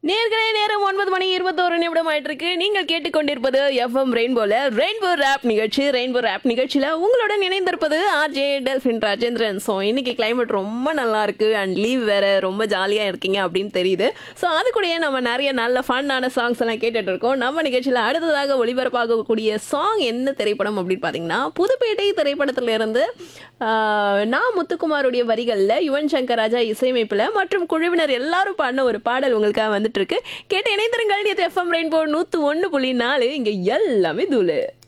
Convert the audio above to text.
நேர்களே நேரம் ஒன்பது மணி இருபத்தோரு நிமிடம் ஆயிட்டு இருக்கு நீங்கள் கேட்டுக்கொண்டிருப்பது எஃப்எம் ரெயின்போல ரெயின்போ ரேப் நிகழ்ச்சி ரெயின்போ ரேப் நிகழ்ச்சியில உங்களுடன் இணைந்திருப்பது ஆர்ஜே டெல்பின் ராஜேந்திரன் ஸோ இன்னைக்கு கிளைமேட் ரொம்ப நல்லா இருக்கு அண்ட் லீவ் வேற ரொம்ப ஜாலியா இருக்கீங்க அப்படின்னு தெரியுது ஸோ அது கூடயே நம்ம நிறைய நல்ல ஃபன்னான சாங்ஸ் எல்லாம் கேட்டுட்டு இருக்கோம் நம்ம நிகழ்ச்சியில அடுத்ததாக ஒளிபரப்பாகக்கூடிய சாங் என்ன திரைப்படம் அப்படின்னு பார்த்தீங்கன்னா புதுப்பேட்டை திரைப்படத்துல இருந்து ஆஹ், நா முத்துக்குமாருடைய வரிகளில் யுவன் சங்கர் ராஜா இசையமைப்பில் மற்றும் குழுவினர் எல்லாரும் பாடின ஒரு பாடல் உங்களுக்காக வந்துட்டு இருக்கு கேட்டு இணைந்திருங்கள் இது எஃப்எம் ரெயின்போ நூற்று ஒன்று புள்ளி நாலு இங்கே எல்லாமே தூளு